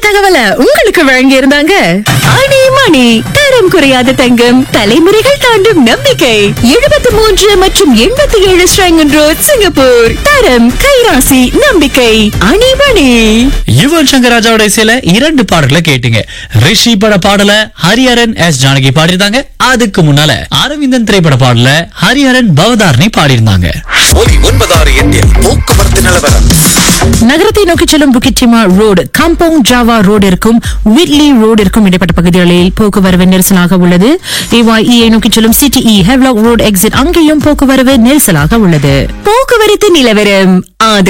தகவலை உங்களுக்கு வழங்கி இருந்தாங்க அணி மணி தரம் குறையாத தங்கம் தலைமுறைகள் தாண்டும் நம்பிக்கை எழுபத்தி மூன்று மற்றும் எண்பத்தி ஏழு ஸ்ரங்கன் ரோட் சிங்கப்பூர் தரம் கைராசி நம்பிக்கை அணிமணி யுவன் சங்கர் ராஜாவோட இசையில இரண்டு பாடல்களை கேட்டீங்க ரிஷி பட பாடல ஹரிஹரன் எஸ் ஜானகி பாடியிருந்தாங்க அதுக்கு முன்னால அரவிந்தன் திரைப்பட பாடல ஹரிஹரன் பவதாரணி பாடியிருந்தாங்க ஒலி ஒன்பதாறு எட்டில் போக்குவரத்து நிலவரம் நகரத்தை நோக்கி செல்லும் Bukit Timah road compound Java road இருக்கும் விட்லி ரோடு இருக்கும் இடைப்பட்ட பகுதிகளில் போக்குவரவு நெரிசலாக உள்ளது ஏவாஇயை நோக்கி செல்லும் சிடிஇ ஹெவ்லாக் ரோடு எக்ஸிட் அங்கேயும் போக்குவரவு நெரிசலாக உள்ளது போக்குவரத்து நிலவரம் ஆதரவு